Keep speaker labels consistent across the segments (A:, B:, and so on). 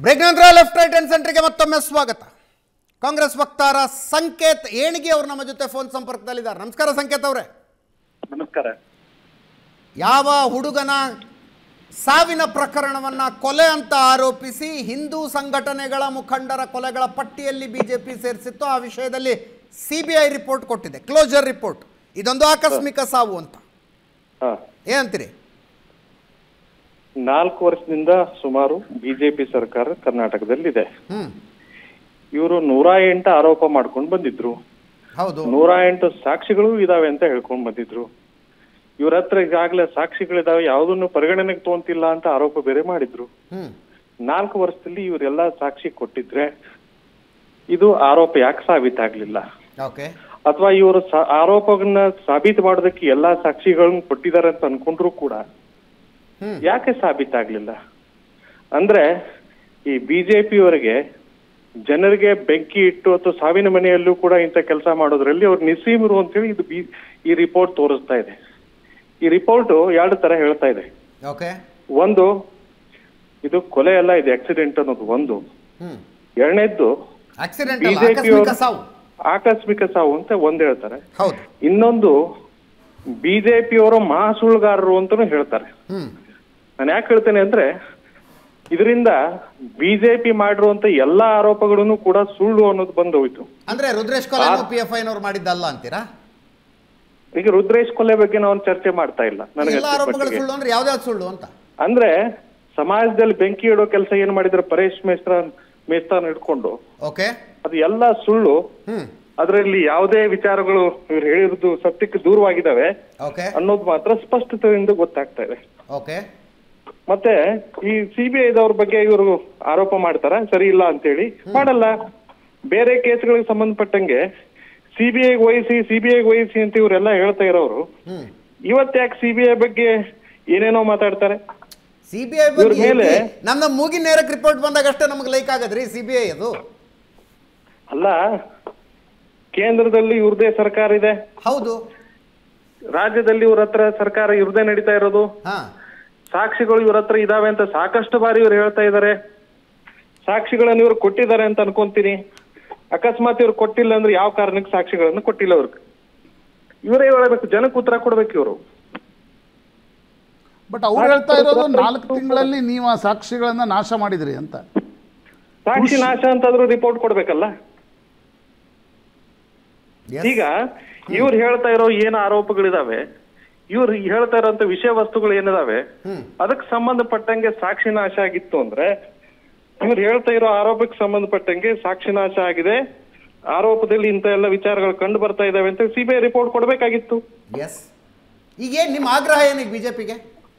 A: Break ನಂತರ left right and ಸೆಂಟ್ರಿಗೆ ಮತ್ತೊಮ್ಮೆ ಸ್ವಾಗತ ಕಾಂಗ್ರೆಸ್ ವಕ್ತಾರ ಸಂಕೇತ್ ಏಣಿಗೆ ಅವರು ನಮ್ಮ ಜೊತೆ ಫೋನ್ ಸಂಪರ್ಕದಲ್ಲಿದ್ದಾರೆ ನಮಸ್ಕಾರ ಸಂಕೇತ್ ಅವರೇ
B: ನಮಸ್ಕಾರ
A: ಯಾವ ಹುಡುಗನ ಸಾವಿನ ಪ್ರಕರಣವನ್ನ ಕೊಲೆ ಅಂತ ಆರೋಪಿಸಿ ಹಿಂದೂ ಸಂಘಟನೆಗಳ ಮುಖಂಡರ ಕೊಲೆಗಳ ಪಟ್ಟಿಯಲ್ಲಿ ಬಿಜೆಪಿ ಸೇರಿಸಿತ್ತು ಆ ವಿಷಯದಲ್ಲಿ ಸಿಬಿಐ ರಿಪೋರ್ಟ್ ಕೊಟ್ಟಿದೆ ಕ್ಲೋಜರ್ ರಿಪೋರ್ಟ್ ಇದೊಂದು ಆಕಸ್ಮಿಕ ಸಾವು ಅಂತ
B: ಹಾ
A: ಏನಂತೀರಿ
B: ನಾಲ್ಕು ವರ್ಷದಿಂದ ಸುಮಾರು ಬಿಜೆಪಿ ಸರ್ಕಾರ ಕರ್ನಾಟಕದಲ್ಲಿದೆ
A: ಹ್ಮ್
B: ಇವರು ನೂರ ಎಂಟು ಆರೋಪ ಮಾಡ್ಕೊಂಡು ಬಂದಿದ್ರು
A: ಹೌದು
B: ನೂರ ಎಂಟು ಸಾಕ್ಷಿಗಳು ಇದಾವೆ ಅಂತ ಹೇಳ್ಕೊಂಡ್ ಬಂದಿದ್ರು ಇವ್ರ ಹತ್ರ ಈಗಾಗಲೇ ಸಾಕ್ಷಿಗಳಿದಾವೆ ಯಾವುದನ್ನು ಪರಿಗಣನೆಗೆ ತಗೊಂತಿಲ್ಲ ಅಂತ ಆರೋಪ ಬೇರೆ ಮಾಡಿದ್ರು
A: ಹ್ಮ್
B: ನಾಲ್ಕು ವರ್ಷದಲ್ಲಿ ಇವರೆಲ್ಲ ಸಾಕ್ಷಿ ಕೊಟ್ಟಿದ್ರೆ ಇದು ಆರೋಪ ಯಾಕೆ ಸಾಬೀತಾಗ್ಲಿಲ್ಲ
A: ಓಕೆ
B: ಅಥವಾ ಇವರು ಸ- ಆರೋಪವನ್ನ ಸಾಬೀತು ಮಾಡೋದಕ್ಕೆ ಎಲ್ಲಾ ಸಾಕ್ಷಿಗಳನ್ನ ಕೊಟ್ಟಿದ್ದಾರೆ ಅಂತ ಅನ್ಕೊಂಡ್ರು ಕೂಡ
A: ಹ್ಮ್
B: ಯಾಕೆ ಸಾಬೀತಾಗ್ಲಿಲ್ಲ ಅಂದ್ರೆ ಈ ಬಿಜೆಪಿಯವರಿಗೆ ಜನರಿಗೆ ಬೆಂಕಿ ಇಟ್ಟು ಅಥವಾ ಸಾವಿನ ಮನೆಯಲ್ಲೂ ಕೂಡ ಇಂಥ ಕೆಲಸ ಮಾಡೋದ್ರಲ್ಲಿ ಅವ್ರು ನಿಸೀಮರು ಅಂತೇಳಿ ಇದು ಬಿ ಈ ರಿಪೋರ್ಟ್ ತೋರಿಸ್ತಾ ಇದೆ ಈ ರಿಪೋರ್ಟ್ ಎರಡು ತರ ಹೇಳ್ತಾ ಇದೆ
A: ಓಕೆ
B: ಒಂದು ಇದು ಕೊಲೆ ಅಲ್ಲ ಇದು ಆಕ್ಸಿಡೆಂಟ್ ಅನ್ನೋದು ಒಂದು
A: ಹ್ಮ್
B: ಎರಡನೇದ್ದು
A: ಆಕ್ಸಿಡೆಂಟ್
B: BJP
A: ಆಕಸ್ಮಿಕ
B: ಅವರು-
A: ಸಾವು
B: ಆಕಸ್ಮಿಕ ಸಾವು ಅಂತ ಒಂದ್ ಹೇಳ್ತಾರೆ
A: ಹೌದು
B: ಇನ್ನೊಂದು ಬಿಜೆಪಿಯವರು ಮಹಾ ಸುಳ್ಳುಗಾರರು ಅಂತಾನು ಹೇಳ್ತಾರೆ
A: ಹ್ಮ್
B: ನಾನು ಯಾಕೆ ಹೇಳ್ತೇನೆ ಅಂದ್ರೆ ಇದರಿಂದ ಬಿಜೆಪಿ ಮಾಡಿರುವಂತ ಎಲ್ಲಾ ಆರೋಪಗಳನ್ನು ಕೂಡ ಸುಳ್ಳು ಅನ್ನೋದು ಬಂದು ಹೋಯ್ತು
A: ಅಂದ್ರೆ ರುದ್ರೇಶ್ ಕೊಲೆ ಪಿ ಎಫ್ ಐನವ್ರು ಮಾಡಿದ್ದಲ್ಲ ಅಂತೀರಾ
B: ಈಗ ರುದ್ರೇಶ್ ಕೊಲೆ ಬಗ್ಗೆ ನಾವು ಚರ್ಚೆ ಮಾಡ್ತಾ ಇಲ್ಲ ನನಗೆ
A: ಎಲ್ಲ ಆರೋಪಗಳು ಸುಳ್ಳು ಅಂದ್ರೆ ಯಾವ್ದಾವ್ದು ಸುಳ್ಳು ಅಂತ
B: ಅಂದ್ರೆ ಸಮಾಜದಲ್ಲಿ ಬೆಂಕಿ ಇಡೋ ಕೆಲಸ ಏನ್ ಮಾಡಿದ್ರೆ ಪರೇಶ್ ಮೇಸ್ತ್ರ ಮೇಸ್ತಾನ್ ಹಿಡ್ಕೊಂಡು
A: ಓಕೆ
B: ಅದು ಎಲ್ಲ ಸುಳ್ಳು
A: ಹ್ಮ್
B: ಅದರಲ್ಲಿ ಯಾವುದೇ ವಿಚಾರಗಳು ಇವ್ರು ಹೇಳಿರೋದು ಸತ್ಯಕ್ಕೆ ದೂರವಾಗಿದ್ದಾವೆ
A: ಓಕೆ
B: ಅನ್ನೋದು ಮಾತ್ರ ಸ್ಪಷ್ಟತೆಯಿಂದ ಗೊತ್ತಾಗ್ತಾ ಇದೆ
A: ಓಕೆ
B: ಮತ್ತೆ ಈ ಸಿಬಿಐದವ್ರ ಬಗ್ಗೆ ಇವರು ಆರೋಪ ಮಾಡ್ತಾರ ಸರಿ ಇಲ್ಲ ಅಂತೇಳಿ ಮಾಡಲ್ಲ ಬೇರೆ ಕೇಸ್ಗಳಿಗೆ ಸಂಬಂಧಪಟ್ಟಂಗೆ ಸಿಬಿಐ ವಹಿಸಿ ಸಿಬಿಐ ವಹಿಸಿ ಅಂತ ಇವರೆಲ್ಲ ಹೇಳ್ತಾ ಇರೋರು
A: ಹ್ಮ್
B: ಇವತ್ ಯಾಕೆ ಸಿಬಿಐ ಬಗ್ಗೆ ಏನೇನೋ ಮಾತಾಡ್ತಾರೆ
A: ಸಿಬಿಐ
B: ಇವ್ರ
A: ಬಗ್ಗೆ
B: ಮೇಲೆ-
A: ಏನ್ರಿ? ನಮ್ದು ಮೂಗಿನ ನೇರಕ್ಕೆ ರಿಪೋರ್ಟ್ ಬಂದಾಗ ಅಷ್ಟೇ ನಮ್ಗೆ ಲೈಕ್ ಆಗದ್ರಿ ಸಿಬಿಐ ಅದು
B: ಅಲ್ಲ ಕೇಂದ್ರದಲ್ಲಿ ಇವ್ರದೇ ಸರ್ಕಾರ ಇದೆ
A: ಹೌದು
B: ರಾಜ್ಯದಲ್ಲಿ ಇವ್ರ ಹತ್ರ ಸರ್ಕಾರ ಇವ್ರದೇ ನಡೀತಾ ಇರೋದು
A: ಹಾ
B: ಸಾಕ್ಷಿಗಳು ಇವ್ರ ಹತ್ರ ಇದಾವೆ ಅಂತ ಸಾಕಷ್ಟು ಬಾರಿ ಇವ್ರು ಹೇಳ್ತಾ ಇದ್ದಾರೆ ಸಾಕ್ಷಿಗಳನ್ನು ಇವ್ರು ಕೊಟ್ಟಿದ್ದಾರೆ ಅಂತ ಅನ್ಕೊಂತೀನಿ ಅಕಸ್ಮಾತ್ ಇವ್ರು ಕೊಟ್ಟಿಲ್ಲ ಅಂದ್ರೆ ಯಾವ ಕಾರಣಕ್ಕೆ ಸಾಕ್ಷಿಗಳನ್ನು ಕೊಟ್ಟಿಲ್ಲ ಅವ್ರಿಗೆ ಇವರೇ ಹೇಳಬೇಕು ಜನಕ್ಕೆ ಉತ್ತರ ಕೊಡ್ಬೇಕು ಇವರು
C: ಬಟ್ ಅವ್ರು ಹೇಳ್ತಾ ಇರೋದು ನಾಲ್ಕು ತಿಂಗಳಲ್ಲಿ ನೀವು ಆ ಸಾಕ್ಷಿಗಳನ್ನ ನಾಶ ಮಾಡಿದ್ರಿ ಅಂತ
B: ಸಾಕ್ಷಿ ನಾಶ ಅಂತಾದ್ರೂ ರಿಪೋರ್ಟ್ ಕೊಡ್ಬೇಕಲ್ಲ
A: Yes.
B: ಈಗ ಇವ್ರು ಹೇಳ್ತಾ ಇರೋ ಏನು ಆರೋಪಗಳಿದಾವೆ ಇವ್ರು ಹೇಳ್ತಾ ಇರೋಂತ ವಿಷಯ ವಸ್ತುಗಳು ಏನಿದಾವೆ
A: ಹ್ಮ್
B: ಅದಕ್ಕೆ ಸಂಬಂಧಪಟ್ಟಂಗೆ ಸಾಕ್ಷಿ ನಾಶ ಆಗಿತ್ತು ಅಂದ್ರೆ ಇವ್ರು ಹೇಳ್ತಾ ಇರೋ ಆರೋಪಕ್ಕೆ ಸಂಬಂಧಪಟ್ಟಂಗೆ ಸಾಕ್ಷಿ ನಾಶ ಆಗಿದೆ ಆರೋಪದಲ್ಲಿ ಇಂಥ ಎಲ್ಲ ವಿಚಾರಗಳು ಕಂಡು ಬರ್ತಾ ಇದಾವೆ ಅಂತ ಸಿಬಿಐ ರಿಪೋರ್ಟ್ ಕೊಡ್ಬೇಕಾಗಿತ್ತು
A: ಎಸ್ ಈಗ ಏನ್ ನಿಮ್ಮ ಆಗ್ರಹ ಏನೀಗ ಬಿಜೆಪಿಗೆ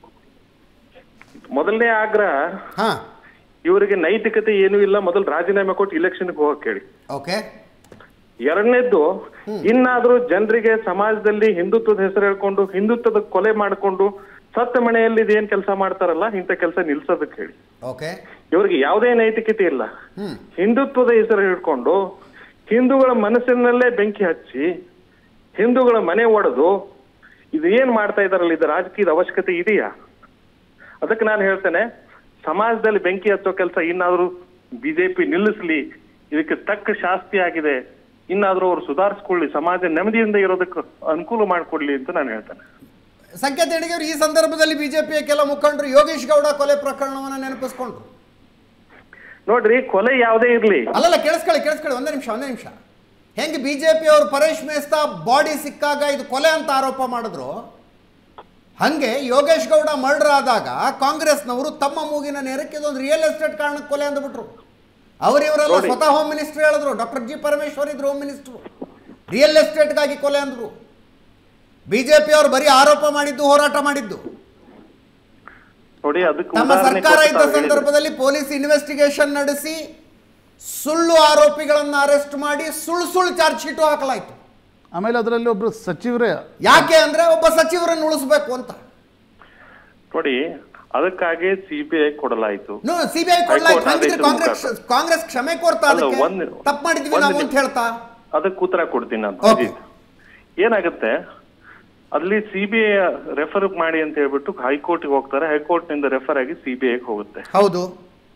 B: ಮೊದಲನೇ ಆಗ್ರಹ
A: ಹಾ
B: ಇವರಿಗೆ ನೈತಿಕತೆ ಏನೂ ಇಲ್ಲ ಮೊದಲು ರಾಜೀನಾಮೆ ಕೊಟ್ಟು ಇಲೆಕ್ಷನ್ಗೆ ಹೋಗಕ್ ಹೇಳಿ
A: ಓಕೆ
B: ಎರಡನೇದ್ದು ಇನ್ನಾದ್ರೂ ಜನರಿಗೆ ಸಮಾಜದಲ್ಲಿ ಹಿಂದುತ್ವದ ಹೆಸರು ಹೇಳ್ಕೊಂಡು ಹಿಂದುತ್ವದ ಕೊಲೆ ಮಾಡಿಕೊಂಡು ಸತ್ತ ಮನೆಯಲ್ಲಿ ಇದೇನ್ ಕೆಲಸ ಮಾಡ್ತಾರಲ್ಲ ಇಂಥ ಕೆಲಸ ನಿಲ್ಸೋದಕ್ಕೆ ಹೇಳಿ
A: ಓಕೆ
B: ಇವ್ರಿಗೆ ಯಾವುದೇ ನೈತಿಕತೆ ಇಲ್ಲ
A: ಹ್ಮ್
B: ಹಿಂದುತ್ವದ ಹೆಸರು ಹಿಡ್ಕೊಂಡು ಹಿಂದೂಗಳ ಮನಸ್ಸಿನಲ್ಲೇ ಬೆಂಕಿ ಹಚ್ಚಿ ಹಿಂದೂಗಳ ಮನೆ ಒಡೆದು ಇದು ಏನ್ ಮಾಡ್ತಾ ಇದಾರಲ್ಲ ಇದು ರಾಜಕೀಯದ ಅವಶ್ಯಕತೆ ಇದೆಯಾ ಅದಕ್ಕೆ ನಾನು ಹೇಳ್ತೇನೆ ಸಮಾಜದಲ್ಲಿ ಬೆಂಕಿ ಹಚ್ಚೋ ಕೆಲಸ ಇನ್ನಾದ್ರೂ ಬಿಜೆಪಿ ನಿಲ್ಲಿಸ್ಲಿ ಇದಕ್ಕೆ ತಕ್ಕ ಶಾಸ್ತಿ ಆಗಿದೆ ಇನ್ನಾದ್ರೂ ಅವ್ರು ಸುಧಾರಿಸ್ಕೊಳ್ಳಿ ಸಮಾಜ ನೆಮ್ಮದಿಯಿಂದ ಇರೋದಕ್ಕೆ ಅನುಕೂಲ ಮಾಡಿಕೊಡ್ಲಿ ಅಂತ ನಾನು ಹೇಳ್ತೇನೆ
A: ಸಂಕೇತ್ ಹೆಣಿಗೆ ಅವರು ಈ ಸಂದರ್ಭದಲ್ಲಿ ಬಿಜೆಪಿಯ ಕೆಲ ಮುಖಂಡರು ಯೋಗೇಶ್ ಗೌಡ ಕೊಲೆ ಪ್ರಕರಣವನ್ನ ನೆನಪಿಸ್ಕೊಂಡ್ರು
B: ನೋಡ್ರಿ ಕೊಲೆ ಯಾವುದೇ ಇರ್ಲಿ
A: ಅಲ್ಲಲ್ಲ ಕೇಳಿಸ್ಕೊಳ್ಳಿ ಕೇಳಿಸ್ಕೊಳ್ಳಿ ಒಂದೇ ನಿಮಿಷ ಒಂದೇ ನಿಮಿಷ ಹೆಂಗೆ ಬಿಜೆಪಿ ಅವರು ಪರೇಶ್ ಮೇಸ್ತಾ ಬಾಡಿ ಸಿಕ್ಕಾಗ ಇದು ಕೊಲೆ ಅಂತ ಆರೋಪ ಮಾಡಿದ್ರು ಹಂಗೆ ಯೋಗೇಶ್ ಗೌಡ ಮರ್ಡರ್ ಆದಾಗ ಕಾಂಗ್ರೆಸ್ನವರು ತಮ್ಮ ಮೂಗಿನ ನೇರಕ್ಕೆ ಇದೊಂದು ರಿಯಲ್ ಎಸ್ಟೇಟ್ ಕಾರಣಕ್ಕೆ ಕೊಲೆ ಅಂದ್ಬಿಟ್ರು ಅವರಿವರೆಲ್ಲ
B: ನೋಡಿ.
A: ಸ್ವತಃ ಹೋಮ್ ಮಿನಿಸ್ಟರ್ ಹೇಳಿದ್ರು ಡಾಕ್ಟರ್ ಜಿ ಪರಮೇಶ್ವರ್ ಇದ್ರು ಹೋಮ್ ಮಿನಿಸ್ಟರ್ ರಿಯಲ್ ಎಸ್ಟೇಟ್ಗಾಗಿ ಕೊಲೆ ಅಂದ್ರು ಬಿಜೆಪಿ ಅವರು ಬರೀ ಆರೋಪ ಮಾಡಿದ್ದು ಹೋರಾಟ ಮಾಡಿದ್ದು
B: ನೋಡಿ ಅದಕ್ಕೆ
A: ನಮ್ಮ
B: ಉದಾಹರಣೆ
A: ಸರ್ಕಾರ
B: ಕೊಟ್ಟು
A: ಇದ್ದ
B: ತಾವು ಹೇಳಿದ್ರಿ.
A: ಸಂದರ್ಭದಲ್ಲಿ ಪೊಲೀಸ್ ಇನ್ವೆಸ್ಟಿಗೇಷನ್ ನಡೆಸಿ ಸುಳ್ಳು ಆರೋಪಿಗಳನ್ನು ಅರೆಸ್ಟ್ ಮಾಡಿ ಸುಳ್ಳು ಸುಳ್ಳು ಚಾರ್ಜ್ ಶೀಟು ಹಾಕಲಾಯಿತು
C: ಆಮೇಲೆ ಅದರಲ್ಲಿ ಒಬ್ರು ಸಚಿವರೇ
A: ಯಾಕೆ ಅಂದ್ರೆ ಒಬ್ಬ ಸಚಿವರನ್ನು ಉಳಿಸ್ಬೇಕು ಅಂತ
B: ನೋಡಿ ಅದಕ್ಕಾಗಿ ಸಿಬಿಐ ಕೊಡಲಾಯಿತು
A: ಸಿಬಿಐ ಕೊಡ್ಲಾಯ್ತು
B: ಹೈಕೋರ್ಟ್
A: ಹಂಗಿದ್ರೆ
B: ಆದೇಶದ
A: ಕಾಂಗ್ರೆಸ್ ಕಾಂಗ್ರೆಸ್ ಕ್ಷಮೆ ಕೋರ್ತಾ
B: ಅಲ್ಲ,
A: ಅದಕ್ಕೆ
B: ಒಂದು-
A: ತಪ್ಪು ಮಾಡಿದ್ವಿ
B: ಒಂದು
A: ನಾವು
B: ನಿಮಿಷ.
A: ಅಂತ ಹೇಳ್ತಾ
B: ಅದಕ್ಕೆ ಉತ್ತರ ಕೊಡ್ತೀನಿ ನಾನು
A: Okay.
B: ಅಜಿತ್. ಏನಾಗುತ್ತೆ ಅಲ್ಲಿ ಸಿಬಿಐ ರೆಫರ್ ಮಾಡಿ ಅಂತ ಹೇಳ್ಬಿಟ್ಟು ಹೈಕೋರ್ಟ್ಗೆ ಹೋಗ್ತಾರೆ ಹೈಕೋರ್ಟ್ ನಿಂದ ರೆಫರ್ ಆಗಿ ಸಿಬಿಐ ಹೋಗುತ್ತೆ
A: ಹೌದು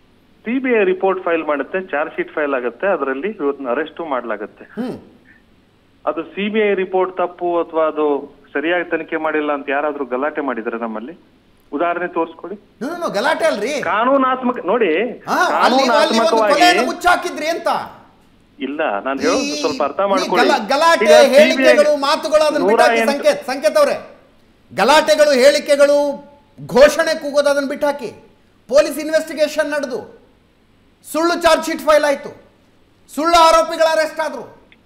B: ಸಿಬಿಐ ರಿಪೋರ್ಟ್ ಫೈಲ್ ಮಾಡುತ್ತೆ ಚಾರ್ಜ್ ಶೀಟ್ ಫೈಲ್ ಆಗುತ್ತೆ ಅದರಲ್ಲಿ ಇವ್ರನ್ನ ಅರೆಸ್ಟ್ ಮಾಡಲಾಗುತ್ತೆ
A: ಹ್ಮ್
B: ಅದು ಸಿಬಿಐ ರಿಪೋರ್ಟ್ ತಪ್ಪು ಅಥವಾ ಅದು ಸರಿಯಾಗಿ ತನಿಖೆ ಮಾಡಿಲ್ಲ ಅಂತ ಯಾರಾದ್ರೂ ಗಲಾಟೆ ಮಾಡಿದ್ರೆ ನಮ್ಮಲ್ಲಿ ಉದಾಹರಣೆ ತೋರಿಸ್ಕೊಡಿ
A: ನೋ, ನೋ, ನೋ, ಗಲಾಟೆ ಅಲ್ರಿ
B: ಕಾನೂನಾತ್ಮಕ ನೋಡಿ
A: ಹಾ, ಅಲ್ಲಿ ಅಲ್ಲಿ ಒಂದು
B: ಕಾನೂನಾತ್ಮಕವಾಗಿ
A: ಕೊಲೆಯನ್ನು ಮುಚ್ಚಾಕಿದ್ರಿ ಅಂತ
B: ಇಲ್ಲ ನಾನು ಹೇಳೋದು
A: ಈ-
B: ಸ್ವಲ್ಪ ಅರ್ಥ
A: ಈ
B: ಮಾಡ್ಕೊಳ್ಳಿ
A: ಗಲ- ಗಲಾಟೆ
B: ಈಗ CBI
A: ಹೇಳಿಕೆಗಳು ಮಾತುಗಳು ಅದನ್ನ
B: ನೂರ
A: ಬಿಟ್ಟಾಕಿ
B: ಎಂಟು-
A: ಸಂಕೇತ್ ಸಂಕೇತ್ ಅವರೇ ಗಲಾಟೆಗಳು ಹೇಳಿಕೆಗಳು ಘೋಷಣೆ ಕೂಗೋದು ಅದನ್ನ ಬಿಟ್ಟಾಕಿ ಪೊಲೀಸ್ ಇನ್ವೆಸ್ಟಿಗೇಷನ್ ನಡೆದು ಸುಳ್ಳು ಚಾರ್ಜ್ ಶೀಟ್ ಫೈಲ್ ಆಯ್ತು ಸುಳ್ಳು ಆರೋಪಿಗಳ ಅರೆಸ್ಟ್ ಆದ್ರು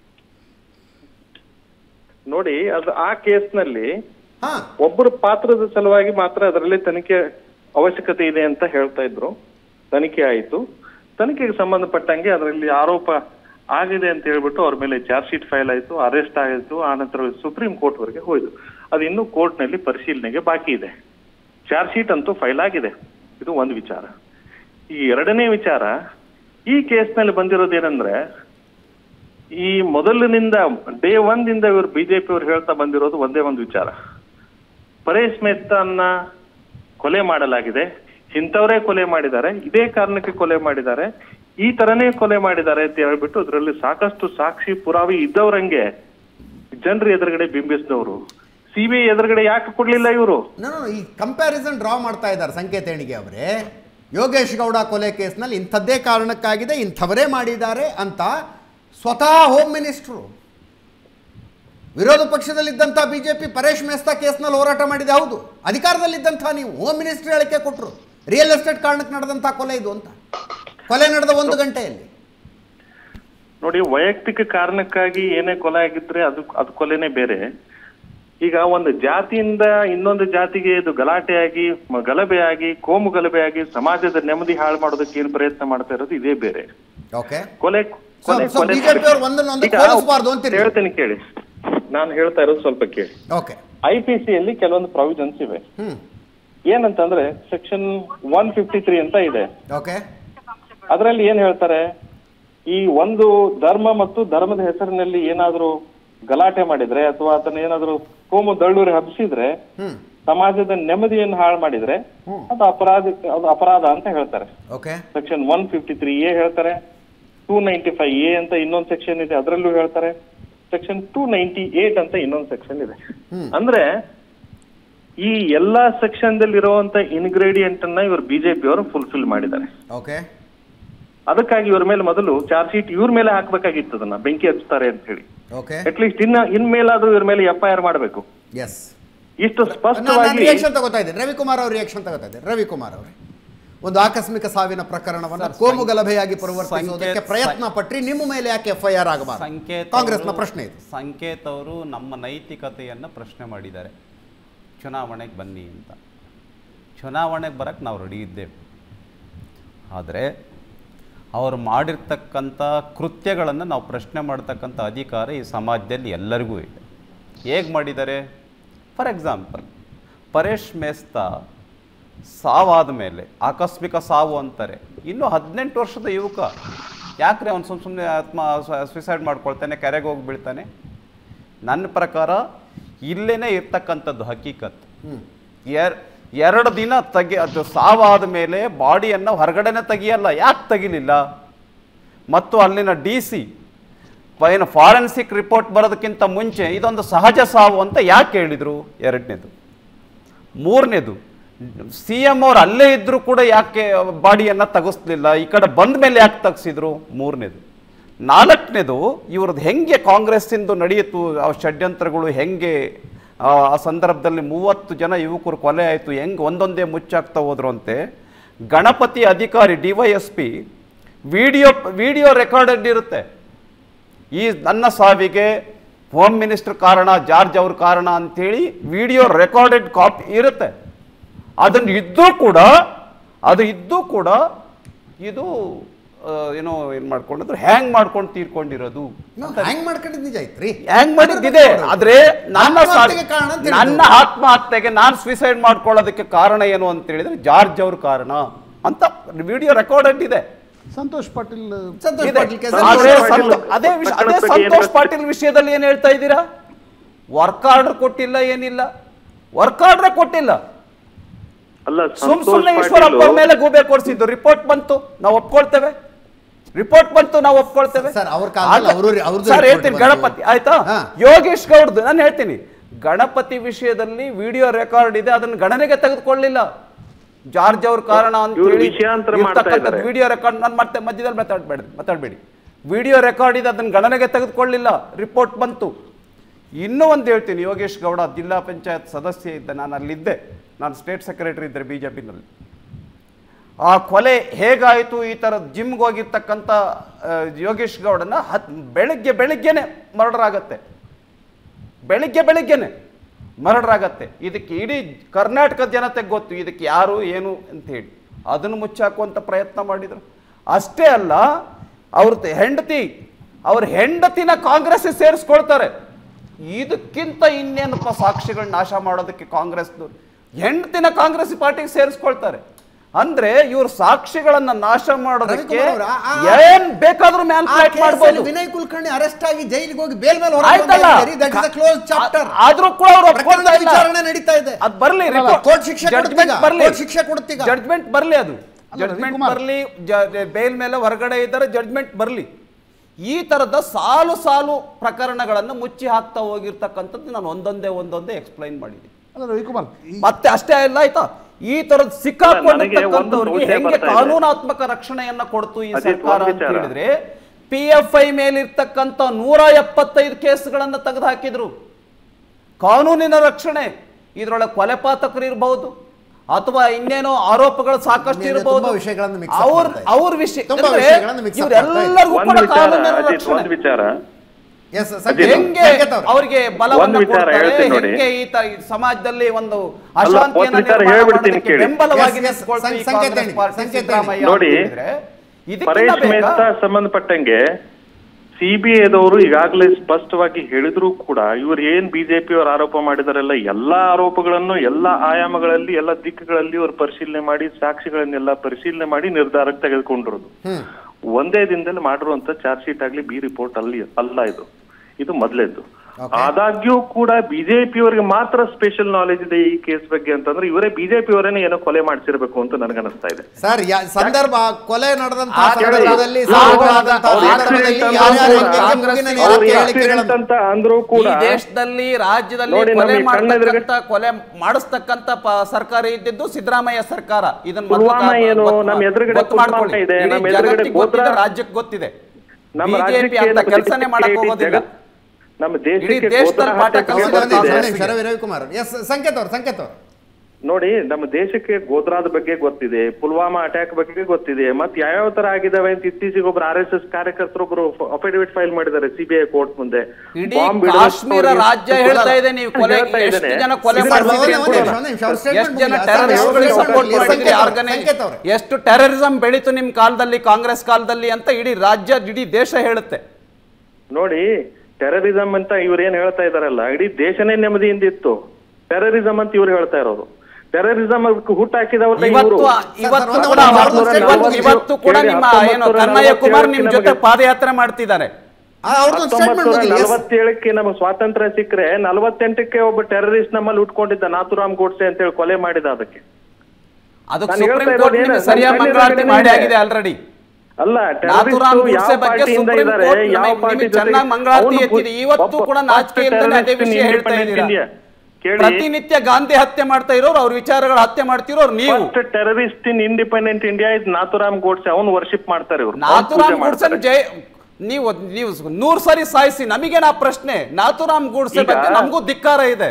B: ನೋಡಿ ಅದು ಆ ಕೇಸ್ನಲ್ಲಿ
A: ಹಾ
B: ಒಬ್ಬರ ಪಾತ್ರದ ಸಲುವಾಗಿ ಮಾತ್ರ ಅದರಲ್ಲಿ ತನಿಖೆ ಅವಶ್ಯಕತೆ ಇದೆ ಅಂತ ಹೇಳ್ತಾ ಇದ್ರು ತನಿಖೆ ಆಯಿತು ತನಿಖೆಗೆ ಸಂಬಂಧಪಟ್ಟಂಗೆ ಅದರಲ್ಲಿ ಆರೋಪ ಆಗಿದೆ ಅಂತ ಹೇಳ್ಬಿಟ್ಟು ಅವ್ರ ಮೇಲೆ ಚಾರ್ಜ್ ಶೀಟ್ ಫೈಲ್ ಆಯಿತು ಅರೆಸ್ಟ್ ಆಯಿತು ಆ ನಂತರ ಸುಪ್ರೀಂ ಕೋರ್ಟ್ ವರೆಗೆ ಹೋಯ್ತು ಅದು ಇನ್ನೂ ಕೋರ್ಟ್ ನಲ್ಲಿ ಪರಿಶೀಲನೆಗೆ ಬಾಕಿ ಇದೆ ಚಾರ್ಜ್ ಶೀಟ್ ಅಂತೂ ಫೈಲ್ ಆಗಿದೆ ಇದು ಒಂದು ವಿಚಾರ ಈ ಎರಡನೇ ವಿಚಾರ ಈ ಕೇಸ್ನಲ್ಲಿ ಬಂದಿರೋದೇನೆಂದ್ರೆ ಈ ಮೊದಲಿನಿಂದ ಡೇ ಒನ್ ದಿಂದ ಇವರು ಬಿಜೆಪಿ ಅವರು ಹೇಳ್ತಾ ಬಂದಿರೋದು ಒಂದೇ ಒಂದು ವಿಚಾರ ಪರೇಶ್ ಮೆಹ್ತಾನ್ನ ಕೊಲೆ ಮಾಡಲಾಗಿದೆ ಇಂಥವರೇ ಕೊಲೆ ಮಾಡಿದ್ದಾರೆ ಇದೇ ಕಾರಣಕ್ಕೆ ಕೊಲೆ ಮಾಡಿದ್ದಾರೆ ಈ ತರನೇ ಕೊಲೆ ಮಾಡಿದ್ದಾರೆ ಅಂತ ಹೇಳ್ಬಿಟ್ಟು ಅದರಲ್ಲಿ ಸಾಕಷ್ಟು ಸಾಕ್ಷಿ ಪುರಾವೆ ಇದ್ದವ್ರಂಗೆ ಜನರ ಎದುರುಗಡೆ ಬಿಂಬಿಸಿದವರು ಸಿಬಿಐ ಎದುರುಗಡೆ ಯಾಕೆ ಕೊಡ್ಲಿಲ್ಲ ಇವರು
A: ನಾನು ಈ ಕಂಪ್ಯಾರಿಸನ್ ಡ್ರಾ ಮಾಡ್ತಾ ಇದ್ದಾರೆ ಸಂಕೇತ ಎಣಿಗೆ ಅವರೇ ಯೋಗೇಶ್ ಗೌಡ ಕೊಲೆ ಕೇಸ್ನಲ್ಲಿ ಇಂಥದ್ದೇ ಕಾರಣಕ್ಕಾಗಿದೆ ಇಂಥವರೇ ಮಾಡಿದ್ದಾರೆ ಅಂತ ಸ್ವತಃ ಹೋಮ್ ಮಿನಿಸ್ಟ್ರು ವಿರೋಧ ಪಕ್ಷದಲ್ಲಿದ್ದಂಥ ಬಿಜೆಪಿ ಪರೇಶ್ ಮೆಸ್ತಾ ಕೇಸ್ನಲ್ಲಿ ಹೋರಾಟ ಮಾಡಿದೆ ಹೌದು ಅಧಿಕಾರದಲ್ಲಿದ್ದಂಥ ನೀವು ಹೋಮ್ ಮಿನಿಸ್ಟ್ರಿ ಹೇಳಿಕೆ ಕೊಟ್ಟರು ರಿಯಲ್ ಎಸ್ಟೇಟ್ ಕಾರಣಕ್ಕೆ ನಡೆದಂಥ ಕೊಲೆ ಇದು ಅಂತ ಕೊಲೆ ನಡೆದ ಒಂದು ಗಂಟೆಯಲ್ಲಿ
B: ನೋಡಿ ವೈಯಕ್ತಿಕ ಕಾರಣಕ್ಕಾಗಿ ಏನೇ ಕೊಲೆ ಆಗಿದ್ರೆ ಅದು ಅದು ಕೊಲೆನೇ ಬೇರೆ ಈಗ ಒಂದು ಜಾತಿಯಿಂದ ಇನ್ನೊಂದು ಜಾತಿಗೆ ಇದು ಗಲಾಟೆಯಾಗಿ ಮ- ಗಲಭೆಯಾಗಿ ಕೋಮು ಗಲಭೆಯಾಗಿ ಸಮಾಜದ ನೆಮ್ಮದಿ ಹಾಳು ಮಾಡೋದಕ್ಕೆ ಏನು ಪ್ರಯತ್ನ ಮಾಡ್ತಾ ಇರೋದು ಇದೇ ಬೇರೆ
A: ಓಕೆ
B: ಕೊಲೆ ಕೊಲೆ
A: ಸೊ
B: ಕೊಲೆ
A: BJP ಅವ್ರು ಒಂದನ್ನೊಂದು
B: ಈಗ
A: ಹೋಲಿಸ್ಬಾರ್ದು ಅಂತೀರಿ?
B: ಹೇಳ್ತೀನಿ ಕೇಳಿ ನಾನು ಹೇಳ್ತಾ ಇರೋದು ಸ್ವಲ್ಪ ಕೇಳಿ
A: ಓಕೆ
B: ಐ ಪಿ ಸಿ ಅಲ್ಲಿ ಕೆಲವೊಂದು ಪ್ರಾವಿಷನ್ಸ್ ಇವೆ
A: ಹ್ಞೂ
B: ಏನಂತಂದ್ರೆ ಸೆಕ್ಷನ್ ಒನ್ ಫಿಫ್ಟಿ ತ್ರೀ ಅಂತ ಇದೆ
A: ಓಕೆ
B: ಅದರಲ್ಲಿ ಏನ್ ಹೇಳ್ತಾರೆ ಈ ಒಂದು ಧರ್ಮ ಮತ್ತು ಧರ್ಮದ ಹೆಸರಿನಲ್ಲಿ ಏನಾದ್ರೂ ಗಲಾಟೆ ಮಾಡಿದ್ರೆ ಅಥವಾ ಅದನ್ನ ಏನಾದ್ರೂ ಕೋಮು ದಳ್ಳೂರಿ ಹಬ್ಬಿಸಿದ್ರೆ
A: ಹ್ಞೂ
B: ಸಮಾಜದ ನೆಮ್ಮದಿಯನ್ನು ಹಾಳು ಮಾಡಿದ್ರೆ ಅದು ಅಪರಾಧ ಅದು ಅಪರಾಧ ಅಂತ ಹೇಳ್ತಾರೆ
A: okay
B: section one fifty three A ಹೇಳ್ತಾರೆ ಟೂ ನೈಂಟಿ ಫೈವ್ ಎ ಅಂತ ಇನ್ನೊಂದು ಸೆಕ್ಷನ್ ಇದೆ ಅದರಲ್ಲೂ ಹೇಳ್ತಾರೆ ಸೆಕ್ಷನ್ ಟೂ ನೈಂಟಿ ಏಟ್ ಅಂತ ಇನ್ನೊಂದು ಸೆಕ್ಷನ್ ಇದೆ ಅಂದ್ರೆ ಈ ಎಲ್ಲಾ ಸೆಕ್ಷನ್ ದಲ್ಲಿ ಇರುವಂತ ಇನ್ಗ್ರೀಡಿಯಂಟ್ ಅನ್ನ ಇವರು ಬಿಜೆಪಿ ಅವರು ಫುಲ್ಫಿಲ್ ಮಾಡಿದ್ದಾರೆ
A: ಓಕೆ
B: ಅದಕ್ಕಾಗಿ ಇವ್ರ ಮೇಲೆ ಮೊದಲು ಚಾರ್ಜ್ ಶೀಟ್ ಇವ್ರ ಮೇಲೆ ಹಾಕ್ಬೇಕಾಗಿತ್ತು ಅದನ್ನ ಬೆಂಕಿ ಹಚ್ತಾರೆ ಅಂತ ಹೇಳಿ
A: ಓಕೆ
B: ಅಟ್ಲೀಸ್ಟ್ ಇನ್ನ ಇನ್ಮೇಲಾದ್ರೂ ಇವ್ರ ಮೇಲೆ ಎಫ್ ಐ ಆರ್ ಮಾಡಬೇಕು
A: ಎಸ್
B: ಇಷ್ಟು
A: ನಾನು
B: ಸ್ಪಷ್ಟವಾಗಿ
A: ರಿಯಾಕ್ಷನ್ ತಗೋತಾ ಇದ್ದೇನೆ ರವಿಕುಮಾರ್ ಅವ್ರ ರಿಯಾಕ್ಷನ್ ತಗೋತಾ ಇದ್ದೇನೆ ರವಿಕುಮಾರ್ ಅವರೇ ಒಂದು ಆಕಸ್ಮಿಕ ಸಾವಿನ ಪ್ರಕರಣವನ್ನು
D: ಸರ್,
A: ಕೋಮು
D: ಸಂಕೇತ್-
A: ಗಲಭೆಯಾಗಿ ಪರಿವರ್ತಿಸುವುದಕ್ಕೆ
D: ಸಂಕೇತ್-
A: ಪ್ರಯತ್ನ ಪಟ್ರಿ ನಿಮ್ಮ ಮೇಲೆ ಯಾಕೆ ಎಫ್ ಐ ಆರ್ ಆಗಬಾರದು
D: ಸಂಕೇತ್
A: ಕಾಂಗ್ರೆಸ್ನ
D: ಅವರು-
A: ಪ್ರಶ್ನೆ ಇದು
D: ಸಂಕೇತ್ ಅವರು ನಮ್ಮ ನೈತಿಕತೆಯನ್ನು ಪ್ರಶ್ನೆ ಮಾಡಿದ್ದಾರೆ ಚುನಾವಣೆಗೆ ಬನ್ನಿ ಅಂತ ಚುನಾವಣೆಗೆ ಬರಕ್ಕೆ ನಾವು ರೆಡಿ ಇದ್ದೇವೆ ಆದರೆ ಅವರು ಮಾಡಿರ್ತಕ್ಕಂಥ ಕೃತ್ಯಗಳನ್ನು ನಾವು ಪ್ರಶ್ನೆ ಮಾಡ್ತಕ್ಕಂಥ ಅಧಿಕಾರ ಈ ಸಮಾಜದಲ್ಲಿ ಎಲ್ಲರಿಗೂ ಇದೆ ಹೇಗೆ ಮಾಡಿದ್ದಾರೆ ಫಾರ್ ಎಕ್ಸಾಂಪಲ್ ಪರೇಶ್ ಮೇಸ್ತಾ ಸಾವಾದ ಮೇಲೆ ಆಕಸ್ಮಿಕ ಸಾವು ಅಂತಾರೆ ಇನ್ನು ಹದಿನೆಂಟು ವರ್ಷದ ಯುವಕ ಯಾಕ್ರೆ ಅವ್ನು ಸುಮ್ಮ ಸುಮ್ಮನೆ ಆತ್ಮ ಸುಸೈಡ್ ಮಾಡ್ಕೊಳ್ತಾನೆ ಕೆರೆಗೆ ಹೋಗಿ ಬೀಳ್ತಾನೆ ನನ್ನ ಪ್ರಕಾರ ಇಲ್ಲೇನೆ ಇರ್ತಕ್ಕಂಥದ್ದು ಹಕೀಕತ್ ಎರ್ ಎರಡು ದಿನ ತೆಗಿ ಅದು ಸಾವಾದ ಮೇಲೆ ಬಾಡಿಯನ್ನು ಹೊರಗಡೆನೆ ತೆಗಿಯಲ್ಲ ಯಾಕೆ ತೆಗಿಲಿಲ್ಲ ಮತ್ತು ಅಲ್ಲಿನ ಡಿ ಸಿ ಏನು ಫಾರೆನ್ಸಿಕ್ ರಿಪೋರ್ಟ್ ಬರೋದಕ್ಕಿಂತ ಮುಂಚೆ ಇದೊಂದು ಸಹಜ ಸಾವು ಅಂತ ಯಾಕೆ ಹೇಳಿದರು ಎರಡನೇದು ಮೂರನೇದು ಸಿ ಎಂ ಅವ್ರು ಅಲ್ಲೇ ಇದ್ದರೂ ಕೂಡ ಯಾಕೆ ಬಾಡಿಯನ್ನು ತೆಗೆಸ್ಲಿಲ್ಲ ಈ ಕಡೆ ಬಂದ ಮೇಲೆ ಯಾಕೆ ತೆಗ್ಸಿದ್ರು ಮೂರನೇದು ನಾಲ್ಕನೇದು ಇವ್ರದ್ದು ಹೆಂಗೆ ಕಾಂಗ್ರೆಸ್ಸಿಂದು ನಡೆಯಿತು ಆ ಷಡ್ಯಂತ್ರಗಳು ಹೆಂಗೆ ಆ ಆ ಸಂದರ್ಭದಲ್ಲಿ ಮೂವತ್ತು ಜನ ಯುವಕರು ಕೊಲೆ ಆಯಿತು ಹೆಂಗೆ ಒಂದೊಂದೇ ಮುಚ್ಚಾಗ್ತಾ ಹೋದ್ರು ಅಂತೆ ಗಣಪತಿ ಅಧಿಕಾರಿ D Y S P video video recorded ಇರುತ್ತೆ ಈ ನನ್ನ ಸಾವಿಗೆ ಹೋಮ್ ಮಿನಿಸ್ಟರ್ ಕಾರಣ ಜಾರ್ಜ್ ಅವ್ರ ಕಾರಣ ಅಂತೇಳಿ ವಿಡಿಯೋ ರೆಕಾರ್ಡೆಡ್ ಕಾಪಿ ಇರುತ್ತೆ ಅದನ್ನು ಇದ್ದೂ ಕೂಡ ಅದು ಇದ್ದೂ ಕೂಡ ಇದು ಆ, ಏನೋ ಏನು ಮಾಡ್ಕೊಂಡಿದ್ರು ಹ್ಯಾಂಗ್ ಮಾಡ್ಕೊಂಡು ತೀರ್ಕೊಂಡಿರೋದು
A: ಹ್ಯಾಂಗ್ ಮಾಡ್ಕೊಂಡಿದ್ ನಿಜ ಐತ್ರಿ
D: ಹ್ಯಾಂಗ್ ಮಾಡಿದ್ದಿದೆ ಆದ್ರೆ ನನ್ನ ಸಾ-
A: ಆತ್ಮಹತ್ಯೆಗೆ ಕಾರಣ ಅಂತ ಹೇಳಿದ್ರು.
D: ನನ್ನ ಆತ್ಮಹತ್ಯೆಗೆ ನಾನು ಸುಸೈಡ್ ಮಾಡ್ಕೊಳ್ಳೋದಕ್ಕೆ ಕಾರಣ ಏನು ಅಂತ ಹೇಳಿದ್ರೆ ಜಾರ್ಜ್ ಅವ್ರ ಕಾರಣ ಅಂತ ವಿಡಿಯೋ ರೆಕಾರ್ಡೆಡ್ ಇದೆ
C: ಸಂತೋಷ್ ಪಾಟೀಲ್
A: ಸಂತೋಷ್
D: ಇದೆ.
A: ಪಾಟೀಲ್ ಕೇಸ್
D: ಆದ್ರೆ
B: ಸಂತೋಷ್ ಪಾಟೀಲ್
D: ಸಂತೋ- ಅದೇ ವಿಷಯ- ಅದೇ
B: ಪ್ರಕರಣದ ಬಗ್ಗೆ
D: ಸಂತೋಷ್
B: ಏನು
D: ಪಾಟೀಲ್ ವಿಷಯದಲ್ಲಿ ಏನ್ ಹೇಳ್ತಾ ಇದ್ದೀರಾ ವರ್ಕ್ ಆರ್ಡರ್ ಕೊಟ್ಟಿಲ್ಲ ಏನಿಲ್ಲ ವರ್ಕ್ ಆರ್ಡರ್ ಕೊಟ್ಟಿಲ್ಲ
B: ಅಲ್ಲ
E: ಸುಮ್
B: ಸಂತೋಷ್
E: ಸುಮ್ನೆ ಈಶ್ವರಪ್ಪ
B: ಪಾಟೀಲು-
E: ಮೇಲೆ ಗೂಬೆ ಕೊಡ್ಸಿದ್ದು ರಿಪೋರ್ಟ್ ಬಂತು ನಾವು ಒಪ್ಕೊಳ್ತೇವೆ ರಿಪೋರ್ಟ್ ಬಂತು ನಾವು ಒಪ್ಕೊಳ್ತೇವೆ
A: ಸರ್, ಅವ್ರ ಕಾಲದಲ್ಲಿ
E: ಆಗ-
A: ಅವ್ರು- ಅವ್ರದ್ದು
E: ಸರ್
A: report
E: ಹೇಳ್ತೀನಿ
A: ಬಂತು.
E: ಗಣಪತಿ ಆಯ್ತಾ
A: ಹಾ.
E: ಯೋಗೇಶ್ ಗೌಡ್ದು ನಾನು ಹೇಳ್ತೀನಿ ಗಣಪತಿ ವಿಷಯದಲ್ಲಿ ವಿಡಿಯೋ ರೆಕಾರ್ಡ್ ಇದೆ ಅದನ್ನ ಗಣನೆಗೆ ತೆಗೆದುಕೊಳ್ಳಿಲ್ಲ ಜಾರ್ಜ್ ಅವ್ರ ಕಾರಣ ಅಂತ
B: ಇವ್ರು
E: ಹೇಳಿ
B: ವಿಷಯಾಂತರ ಮಾಡ್ತಾ ಇದ್ದಾರೆ.
E: ವಿಡಿಯೋ ರೆಕಾರ್ಡ್ ನಾನು ಮತ್ತೆ ಮಧ್ಯದಲ್ಲಿ ಮಾತಾಡ್ಬೇಡಿ ಮಾತಾಡಬೇಡಿ ವಿಡಿಯೋ ರೆಕಾರ್ಡ್ ಇದೆ ಅದನ್ನ ಗಣನೆಗೆ ತೆಗೆದುಕೊಳ್ಳಿಲ್ಲ ರಿಪೋರ್ಟ್ ಬಂತು ಇನ್ನೂ ಒಂದು ಹೇಳ್ತೀನಿ ಯೋಗೇಶ್ ಗೌಡ ಜಿಲ್ಲಾ ಪಂಚಾಯತ್ ಸದಸ್ಯ ಇದ್ದ ನಾನು ಅಲ್ಲಿದ್ದೆ ನಾನು ಸ್ಟೇಟ್ ಸೆಕ್ರೆಟರಿ ಇದ್ದೆ ಬಿ ಜೆ ಪಿನಲ್ಲಿ ಆ ಕೊಲೆ ಹೇಗಾಯಿತು ಈ ಥರ ಜಿಮ್ಗೆ ಹೋಗಿರ್ತಕ್ಕಂಥ ಆ, ಯೋಗೇಶ್ ಗೌಡನ ಹತ್ ಬೆಳಗ್ಗೆ ಬೆಳಿಗ್ಗೆನೆ ಮರ್ಡರ್ ಆಗತ್ತೆ ಬೆಳಿಗ್ಗೆ ಬೆಳಿಗ್ಗೆನೆ ಮರ್ಡರ್ ಆಗತ್ತೆ ಇದಕ್ಕೆ ಇಡೀ ಕರ್ನಾಟಕದ ಜನತೆಗೆ ಗೊತ್ತು ಇದಕ್ಕೆ ಯಾರು ಏನು ಅಂತ ಹೇಳಿ ಅದನ್ನು ಮುಚ್ಚಾಕುವಂಥ ಪ್ರಯತ್ನ ಮಾಡಿದರು ಅಷ್ಟೇ ಅಲ್ಲ ಅವ್ರ ಹೆಂಡತಿ ಅವ್ರ ಹೆಂಡತಿನ ಕಾಂಗ್ರೆಸ್ ಸೇರಿಸ್ಕೊಳ್ತಾರೆ ಇದಕ್ಕಿಂತ ಇನ್ನೇನಪ್ಪ ಸಾಕ್ಷಿಗಳ ನಾಶ ಮಾಡೋದಕ್ಕೆ ಕಾಂಗ್ರೆಸ್ನವ್ರು ಹೆಂಡತಿನ ಕಾಂಗ್ರೆಸ್ ಪಾರ್ಟಿಗೆ ಸೇರಿಸ್ಕೊಳ್ತಾರೆ ಅಂದ್ರೆ ಇವ್ರ ಸಾಕ್ಷಿಗಳನ್ನ ನಾಶ ಮಾಡೋದಕ್ಕೆ
A: ರವಿಕುಮಾರ್ ಅವ್ರೆ, ಆ- ಆ-
E: ಏನ್ ಬೇಕಾದ್ರೂ
A: ಆ
E: ಮ್ಯಾನ್ಪ್ಲೇಟ್
A: ಕೇಸಲ್ಲಿ
E: ಮಾಡ್ಬೋದು
A: ವಿನಯ್ ಕುಲಕರ್ಣಿ ಅರೆಸ್ಟ್ ಆಗಿ ಜೈಲಿಗೆ ಹೋಗಿ ಬೇಲ್ ಮೇಲೆ
E: ಆಯ್ತಲ್ಲ
A: ದಟ್ ಇಸ್ ಕ್ಲೋಸ್ ಚಾಪ್ಟರ್
E: ಆ- ಆದ್ರೂ ಕೂಡ ಅವ್ರು ಒಪ್ಕೊಳ್ತಾ ಇಲ್ಲ
A: ವಿಚಾರಣೆ ನಡೀತಾ ಇದೆ
E: ಅದ್ ಬರ್ಲಿ
A: ಕೋರ್ಟ್ ಶಿಕ್ಷೆ ಕೊಡ್ತೀಗ, ಕೋರ್ಟ್ ಶಿಕ್ಷೆ ಕೊಡ್ತೀಗ.
E: ಜಡ್ಜ್ಮೆಂಟ್ ಬರ್ಲಿ ಅದು
C: ಅಲ್ಲ,
E: ಜಡ್ಜ್ಮೆಂಟ್
C: ರವಿಕುಮಾರ್.
E: ಬರ್ಲಿ ಬೇಲ್ ಮೇಲೆ ಹೊರಗಡೆ ಇದ್ದಾರೆ ಜಡ್ಜ್ಮೆಂಟ್ ಬರ್ಲಿ ಈ ತರದ ಸಾಲು ಸಾಲು ಪ್ರಕರಣಗಳನ್ನು ಮುಚ್ಚಿ ಹಾಕ್ತಾ ಹೋಗಿರ್ತಕ್ಕಂಥದ್ದು ನಾನು ಒಂದೊಂದೇ ಒಂದೊಂದೇ ಎಕ್ಸ್ಪ್ಲೈನ್ ಮಾಡಿದ್ದೀನಿ
C: ಅಲ್ಲ ರವಿಕುಮಾರ್ ಈ
E: ಮತ್ತೆ ಅಷ್ಟೇ ಇಲ್ಲ ಆಯ್ತಾ ಈ ತರದ
B: ನನಗೆ
E: ಸಿಕ್ಕಾಕೊಂಡಿರ್ತಕ್ಕಂಥವ್ರಿಗೆ
B: ಒಂದು ಸಂಶಯ
E: ಹೆಂಗೆ
B: ಬರ್ತಾ ಇದೆ.
E: ಕಾನೂನಾತ್ಮಕ ರಕ್ಷಣೆಯನ್ನ ಕೊಡ್ತು ಈ
B: ಅಜಿತ್,
E: ಸರ್ಕಾರ
B: ಒಂದು
E: ಅಂತ
B: ವಿಚಾರ.
E: ಹೇಳಿದ್ರೆ ಪಿ ಎಫ್ ಐ ಮೇಲಿರ್ತಕ್ಕಂಥ ನೂರ ಎಪ್ಪತ್ತೈದು ಕೇಸ್ಗಳನ್ನ ತೆಗೆದು ಹಾಕಿದ್ರು ಕಾನೂನಿನ ರಕ್ಷಣೆ ಇದ್ರೊಳಗೆ ಕೊಲೆಪಾತಕರು ಇರಬಹುದು ಅಥವಾ ಇನ್ನೇನೋ ಆರೋಪಗಳು ಸಾಕಷ್ಟು
A: ಇನ್ನೇನು
E: ಇರಬಹುದು
A: ತುಂಬಾ ವಿಷಯಗಳನ್ನು mix up
E: ಅವ್ರ
A: ಮಾಡ್ತಾ ಇದೆ.
E: ಅವ್ರ ವಿಷಯ
A: ತುಂಬಾ
E: ಅಂದ್ರೆ
A: ವಿಷಯಗಳನ್ನು mix up ಮಾಡ್ತಾ ಇದೆ.
E: ಇವರೆಲ್ಲರಿಗೂ ಕೂಡ
B: ಒಂದು ವಿಚಾರ
E: ಕಾನೂನಿನ
B: ಅಜಿತ್
E: ರಕ್ಷಣೆ
B: ಒಂದು ವಿಚಾರ
A: ಎಸ್
E: ಹೆಂಗೆ ಅವ್ರಿಗೆ ಬಲವನ್ನು
B: ಒಂದು ವಿಚಾರ
E: ಕೊಡ್ತಾರೆ
B: ಹೇಳ್ತೀನಿ ನೋಡಿ.
E: ಹೆಂಗೆ ಈ ತ- ಈ ಸಮಾಜದಲ್ಲಿ ಒಂದು
B: ಒಂದು
E: ಅಶಾಂತಿಯನ್ನ
B: ವಿಚಾರ
E: ನಿರ್ಮಾಣ
B: ಹೇಳ್ಬಿಡ್ತೀನಿ
E: ಮಾಡೋದಕ್ಕೆ
B: ಕೇಳಿ.
E: ಬೆಂಬಲವಾಗಿ
A: Yes, yes,
E: ನಿಂತ್ಕೊಳ್ತು ಈ
A: ಸಂಕೇತ
E: ಕಾಂಗ್ರೆಸ್
A: ಹೇಳಿ,
E: ಪಾರ್ಟಿ
A: ಸಂಕೇತ
E: ಸಿದ್ದರಾಮಯ್ಯ
B: ನೋಡಿ,
E: ಅಂತ ಹೇಳಿದ್ರೆ, ಇದಕ್ಕಿಂತ
B: ಪರೇಶ್
E: ಬೇಕಾ?
B: ಮೆಹ್ತಾ ಸಂಬಂಧಪಟ್ಟಂಗೆ ಸಿಬಿಐದವರು ಈಗಾಗಲೇ ಸ್ಪಷ್ಟವಾಗಿ ಹೇಳಿದ್ರು ಕೂಡ ಇವ್ರು ಏನ್ ಬಿಜೆಪಿ ಅವರು ಆರೋಪ ಮಾಡಿದಾರಲ್ಲ ಎಲ್ಲಾ ಆರೋಪಗಳನ್ನು ಎಲ್ಲಾ ಆಯಾಮಗಳಲ್ಲಿ ಎಲ್ಲ ದಿಕ್ಕುಗಳಲ್ಲಿ ಅವರು ಪರಿಶೀಲನೆ ಮಾಡಿ ಸಾಕ್ಷಿಗಳನ್ನೆಲ್ಲ ಪರಿಶೀಲನೆ ಮಾಡಿ ನಿರ್ಧಾರಕ್ಕೆ ತೆಗೆದುಕೊಂಡಿರೋದು ಒಂದೇ ದಿನದಲ್ಲಿ ಮಾಡಿರುವಂತ ಚಾರ್ಜ್ ಶೀಟ್ ಆಗ್ಲಿ ಬಿ ರಿಪೋರ್ಟ್ ಅಲ್ಲಿ ಅಲ್ಲ ಇದು ಇದು ಮೊದಲೇದ್ದು ಆದಾಗ್ಯೂ ಕೂಡ ಬಿಜೆಪಿ ಅವರಿಗೆ ಮಾತ್ರ ಸ್ಪೆಷಲ್ ನಾಲೆಜ್ ಇದೆ ಈ ಕೇಸ್ ಬಗ್ಗೆ ಅಂತಂದ್ರೆ ಇವರೇ ಬಿಜೆಪಿ ಅವರೇನೆ ಏನೋ ಕೊಲೆ ಮಾಡ್ಸಿರ್ಬೇಕು ಅಂತ ನನಗನ್ನಿಸ್ತಾ ಇದೆ
A: ಸರ್ ಯಾ- ಸಂದರ್ಭ ಕೊಲೆ ನಡೆದಂತಹ
E: ಆ ಕೇಳಿ.
A: ಸಂದರ್ಭದಲ್ಲಿ
E: ಅವ್ರು
A: ಸಾವುಗಳಾದಂತಹ
B: ಅವ್ರು
A: ಸಂದರ್ಭದಲ್ಲಿ
B: accident
A: ಯಾರ್ಯಾರು
B: ಅಂತ
A: ಹೆಂಗೆ
E: ಕಾಂಗ್ರೆಸ್
A: ಮುಗಿನ
E: ಅವ್ರು
B: ಅವ್ರು
A: ನೇರಕ್ಕೆ
B: accident
A: ಹೇಳಿಕೆಗಳನ್ನು
B: ಅಂತ ಅಂದ್ರೂ
E: ಈ
B: ಕೂಡ
E: ದೇಶದಲ್ಲಿ ರಾಜ್ಯದಲ್ಲಿ
B: ನೋಡಿ,
E: ಕೊಲೆ
B: ನಮಗೆ ಕಣ್ಣೆದುರಿಗೆ-
E: ಮಾಡತಕ್ಕಂತ ಕೊಲೆ ಮಾಡಿಸ್ತಕ್ಕಂತ ಪ- ಸರ್ಕಾರ ಇದ್ದಿದ್ದು ಸಿದ್ದರಾಮಯ್ಯ ಸರ್ಕಾರ ಇದನ್ನ ಮೊದ್ಲು
B: ಪುಲ್ವಾಮಾ
E: ಗೊ-
B: ಏನು?
E: ಗೊತ್ತು-
B: ನಮ್ಮ ಎದುರುಗಡೆ
E: ಗೊತ್ತು ಮಾಡ್ಕೊಳ್ಳಿ.
B: ಪುಲ್ವಾಮಾ ಇದೆ,
E: ಇಡೀ
B: ನಮ್ಮ ಎದುರುಗಡೆ
E: ಜಗತ್ತಿಗೆ ಗೊತ್ತಿದೆ,
B: ಗೋತ್ರ-
E: ರಾಜ್ಯಕ್ಕೆ ಗೊತ್ತಿದೆ
B: ನಮ್ಮ
E: ಬಿಜೆಪಿ
B: ರಾಜ್ಯಕ್ಕೆ
E: ಅಂತ
B: ಏನು
E: ಕೆಲಸನೇ ಮಾಡಕ್
B: ಇಡೀ
E: ಹೋಗೋದಿಲ್ಲ
B: ಜಗತ್- ನಮ್ಮ ದೇಶಕ್ಕೆ
E: ಇಡೀ ದೇಶದಲ್ಲಿ
B: ಗೋತ್ರ
E: ಪಾಠ
B: ಹತ್ಯೆ
E: ಕಲಿಸಿದ
B: ಗೊತ್ತಿದೆ.
A: ಒಂದು
E: ಕಾಂಗ್ರೆಸ್
A: ನಿಮಿಷ ರವಿ ರವಿಕುಮಾರ್ ಎಸ್ ಸಂಕೇತ್ ಅವ್ರು ಸಂಕೇತ್ ಅವ್ರು
B: ನೋಡಿ ನಮ್ಮ ದೇಶಕ್ಕೆ ಗೋದ್ರಾದ ಬಗ್ಗೆ ಗೊತ್ತಿದೆ ಪುಲ್ವಾಮಾ ಅಟ್ಯಾಕ್ ಬಗ್ಗೆ ಗೊತ್ತಿದೆ ಮತ್ತೆ ಯಾವ್ಯಾವ ತರ ಆಗಿದಾವೆ ಅಂತ ಇತ್ತೀಚೆಗೆ ಒಬ್ರು ಆರ್ ಎಸ್ ಎಸ್ ಕಾರ್ಯಕರ್ತರು ಒಬ್ರು ಅಫಿಡವಿಟ್ ಫೈಲ್ ಮಾಡಿದ್ದಾರೆ ಸಿಬಿಐ ಕೋರ್ಟ್ ಮುಂದೆ
E: ಇಡೀ
B: ಬಾಂಬ್ ಬಿಡುವ
E: ಕಾಶ್ಮೀರ
B: ಅವ್ರಿಗೆ-
E: ರಾಜ್ಯ ಹೇಳ್ತಾ ಇದೆ ನೀವು ಕೊಲೆ
B: ಹೇಳ್ತಾ
E: ಎಷ್ಟು
B: ಇದ್ದೇನೆ.
E: ಜನ ಕೊಲೆ
B: ಇದು
A: ಸರ್,
E: ಮಾಡಿದ್ರಿ
A: ಒಂದೇ-
E: ಅಂತ
A: ಒಂದೇ
E: ಹೇಳಿ.
A: ನಿಮಿಷ, ಒಂದೇ ನಿಮಿಷ, ಅವ್ರ statement
E: ಎಷ್ಟು ಜನ
A: ಮುಗಿಲ್ಲ.
E: ಟೆರರಿಸ್ಟ್ಗಳಿಗೆ
A: ಸಂಕೇತ್
E: ಸಪೋರ್ಟ್
A: ಅವ್ರು,
E: ಮಾಡಿದ್ರಿ
A: ಸಂಕೇತ್
E: ಆರ್ಗನೈಸ್
A: ಅವ್ರು.
E: ಎಷ್ಟು ಟೆರರಿಸಂ ಬೆಳೀತು ನಿಮ್ ಕಾಲದಲ್ಲಿ ಕಾಂಗ್ರೆಸ್ ಕಾಲದಲ್ಲಿ ಅಂತ ಇಡೀ ರಾಜ್ಯ ಇಡೀ ದೇಶ ಹೇಳುತ್ತೆ
B: ನೋಡಿ ಟೆರರಿಸಂ ಅಂತ ಇವ್ರು ಏನ್ ಹೇಳ್ತಾ ಇದಾರಲ್ಲ ಇಡೀ ದೇಶನೇ ನೆಮ್ಮದಿಯಿಂದ ಇತ್ತು ಟೆರರಿಸಂ ಅಂತ ಇವ್ರು ಹೇಳ್ತಾ ಇರೋರು ಟೆರರಿಸಂ ಹುಟ್ಟು ಹಾಕಿದವ್ರಲ್ಲ ಇವರು
E: ಇವತ್ತು ಇವತ್ತು
A: ಒಂದೇ
E: ಕೂಡ
A: ಒಂದು
E: ಅವರು-
A: ಮಾತು
E: ಇವತ್ತು- ಇವತ್ತು ಕೂಡ
B: ಕೇಳಿ,
E: ನಿಮ್ಮ
B: ಹತ್ತೊಂಬತ್ತು
E: ಏನು
B: ನೂರ
E: ಕನ್ನಯ್ಯ ಕುಮಾರ್ ನಿಮ್
B: ನಲವತ್ತೇಳಕ್ಕೆ
E: ಜೊತೆ
B: ನಮಗೆ-
E: ಪಾದಯಾತ್ರೆ ಮಾಡ್ತಿದ್ದಾರೆ
A: ಆ, ಅವ್ರದ್ದು ಒಂದು statement
B: ಹತ್ತೊಂಬತ್ತು
A: ಮುಗಿಲಿ. Yes.
B: ನಲವತ್ತೇಳಕ್ಕೆ ನಮಗೆ ಸ್ವಾತಂತ್ರ್ಯ ಸಿಕ್ಕರೆ ನಲವತ್ತೆಂಟಕ್ಕೆ ಒಬ್ಬ ಟೆರರಿಸ್ಟ್ ನಮ್ಮಲ್ಲಿ ಉಟ್ಕೊಂಡಿದ್ದ ನಾಥುರಾಮ್ ಗೋಡ್ಸೆ ಅಂತ ಹೇಳಿ ಕೊಲೆ ಮಾಡಿದ ಅದಕ್ಕೆ
E: ಅದಕ್ಕೆ
B: ನಾನು
E: ಸುಪ್ರೀಂ
B: ಹೇಳ್ತಾ
E: ಕೋರ್ಟ್
B: ಇರೋದು
E: ನಿಮಗೆ
B: ಏನು?
E: ಸರಿಯಾಗಿ
B: ನನ್ನ
E: ಮಂಗಳಾರತಿ
B: ಕಣ್ಣೆದುರುಗಡೆ
E: ಮಾಡಿ
B: ಇದೆ.
E: ಆಗಿದೆ ಆಲ್ರೆಡಿ
B: ಅಲ್ಲ
E: ನಾಥುರಾಮ್
B: ಟೆರರಿಸ್ಟ್
E: ಗೋಡ್ಸೆ
B: ಯಾವ
E: ಬಗ್ಗೆ
B: ಪಾರ್ಟಿಯಿಂದ
E: ಸುಪ್ರೀಂ
B: ಇದ್ದಾರೆ
E: ಕೋರ್ಟ್
B: ಯಾವ
E: ನಿಮಗೆ-
B: ಪಾರ್ಟಿ
E: ನಿಮಗೆ ಚೆನ್ನಾಗಿ ಮಂಗಳಾರತಿ ಎತ್ತಿದೆ. ಇವತ್ತು ಕೂಡ ನಾಚಿಕೆ ಇಲ್ದಲೆ ಅದೇ ವಿಷಯ ಹೇಳ್ತಾ ಇದ್ದೀರಾ.
B: ಕೇಳಿ
E: ಪ್ರತಿನಿತ್ಯ ಗಾಂಧಿ ಹತ್ಯೆ ಮಾಡ್ತಾ ಇರೋರು ಅವ್ರ ವಿಚಾರಗಳ ಹತ್ಯೆ ಮಾಡ್ತಿರೋರು ನೀವು
B: first terrorist in independent India is Nathuram Godse ಅವ್ನು ವರ್ಷಿಪ್ ಮಾಡ್ತಾರೆ ಇವರು
E: ನಾಥುರಾಮ್ ಗೂಡ್ಸನ್ ಜೈ ನೀವು ನೀವು ನೂರ್ ಸರಿ ಸಾಯಿಸಿ ನಮಗೇನಾ ಪ್ರಶ್ನೆ ನಾಥುರಾಮ್ ಗೂಡ್ಸೆ
B: ಈಗ-
E: ಬಗ್ಗೆ ನಮಗೂ ಧಿಕ್ಕಾರ ಇದೆ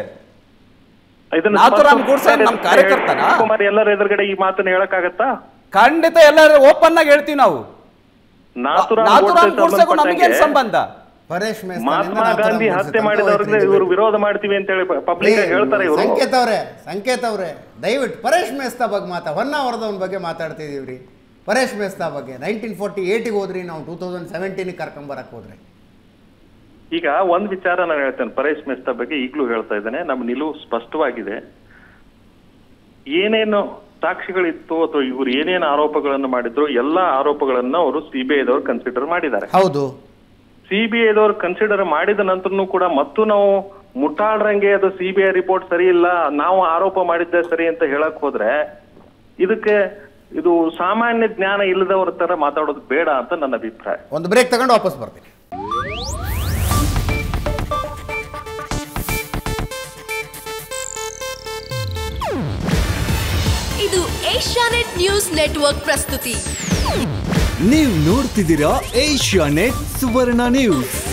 B: ಇದನ್ನ
E: ನಾಥುರಾಮ್
B: ಸ್ಪಷ್ಟ
E: ಗೂಡ್ಸೆ ನಮ್ ಕಾರ್ಯಕರ್ತನಾ?
B: ಕುಮಾರ್ ಎಲ್ಲರ ಎದುರುಗಡೆ ಈ ಮಾತನ್ನ ಹೇಳಕ್ಕಾಗತ್ತಾ
E: ಖಂಡಿತ ಎಲ್ಲರೂ ಓಪನ್ ಆಗಿ ಹೇಳ್ತೀವಿ ನಾವು
B: ನಾಥುರಾಮ್
E: ನಾಥುರಾಮ್
B: ಗೋಡ್ಸೆ
E: ಗೂಡ್ಸೆಗೂ ನಮಗೇನ್
B: ಸಂಬಂಧಪಟ್ಟಂಗೆ
E: ಸಂಬಂಧ
A: ಪರೇಶ್ ಮೇಸ್ತಾ
B: ಮಹಾತ್ಮ
A: ನಿಂದ
B: ಗಾಂಧಿ
A: ನಾಥುರಾಮ್
B: ಹತ್ಯೆ
A: ಗೋಡ್ಸೆ
B: ಮಾಡಿದವ್ರಿಗೆ
A: ತನಕ
B: ಇವರು
A: ಹೋಯ್ತು.
B: ವಿರೋಧ ಮಾಡ್ತೀವಿ ಅಂತ ಹೇಳಿ ಪಬ್ಲಿಕ್ ಹೇಳ್ತಾರೆ ಇವರು
A: ಸಂಕೇತ್ ಅವರೇ ಸಂಕೇತ್ ಅವರೇ ದಯವಿಟ್ಟು ಪರೇಶ್ ಮೇಸ್ತಾ ಬಗ್ಗೆ ಮಾತಾ ಹೊನ್ನಾವರದವನ ಬಗ್ಗೆ ಮಾತಾಡ್ತಿದೀವ್ರಿ ಪರೇಶ್ ಮೇಸ್ತಾ ಬಗ್ಗೆ ನೈನ್ಟೀನ್ ಫೋರ್ಟಿ ಏಯ್ಟಿಗೆ ಹೋದ್ರಿ ನಾವು ಟೂ ತೌಸಂಡ್ ಸೆವೆಂಟೀನಿಗೆ ಕರ್ಕೊಂಬರಕ್ಕೆ ಹೋದ್ರಿ
B: ಈಗ ಒಂದ್ ವಿಚಾರ ನಾನು ಹೇಳ್ತೇನೆ ಪರೇಶ್ ಮೆಸ್ತಾ ಬಗ್ಗೆ ಈಗಲೂ ಹೇಳ್ತಾ ಇದ್ದೇನೆ ನಮ್ಮ ನಿಲುವು ಸ್ಪಷ್ಟವಾಗಿದೆ ಏನೇನು ಸಾಕ್ಷಿಗಳಿತ್ತು ಅಥವಾ ಇವರು ಏನೇನು ಆರೋಪಗಳನ್ನು ಮಾಡಿದ್ರು ಎಲ್ಲಾ ಆರೋಪಗಳನ್ನ ಅವರು ಸಿಬಿಐದವರು ಕನ್ಸಿಡರ್ ಮಾಡಿದ್ದಾರೆ
A: ಹೌದು
B: ಸಿಬಿಐದವರು ಕನ್ಸಿಡರ್ ಮಾಡಿದ ನಂತರನೂ ಕೂಡ ಮತ್ತು ನಾವು ಮುಟ್ಟಾಡ್ರಂಗೆ ಅದು ಸಿಬಿಐ ರಿಪೋರ್ಟ್ ಸರಿ ಇಲ್ಲ ನಾವು ಆರೋಪ ಮಾಡಿದ್ದೆ ಸರಿ ಅಂತ ಹೇಳಕ್ ಹೋದ್ರೆ ಇದಕ್ಕೆ ಇದು ಸಾಮಾನ್ಯ ಜ್ಞಾನ ಇಲ್ಲದವ್ರ ತರ ಮಾತಾಡೋದು ಬೇಡ ಅಂತ ನನ್ನ ಅಭಿಪ್ರಾಯ
A: ಒಂದು ಬ್ರೇಕ್ ತಗೊಂಡು ವಾಪಸ್ ಬರ್ತೀನಿ
F: ಇದು ಏಷ್ಯಾನೆಟ್ ನ್ಯೂಸ್ ನೆಟ್ವರ್ಕ್ ಪ್ರಸ್ತುತಿ
G: ನೀವು ನೋಡ್ತಿದ್ದೀರಾ ಏಷ್ಯಾ ನೆಟ್ ಸುವರ್ಣ ನ್ಯೂಸ್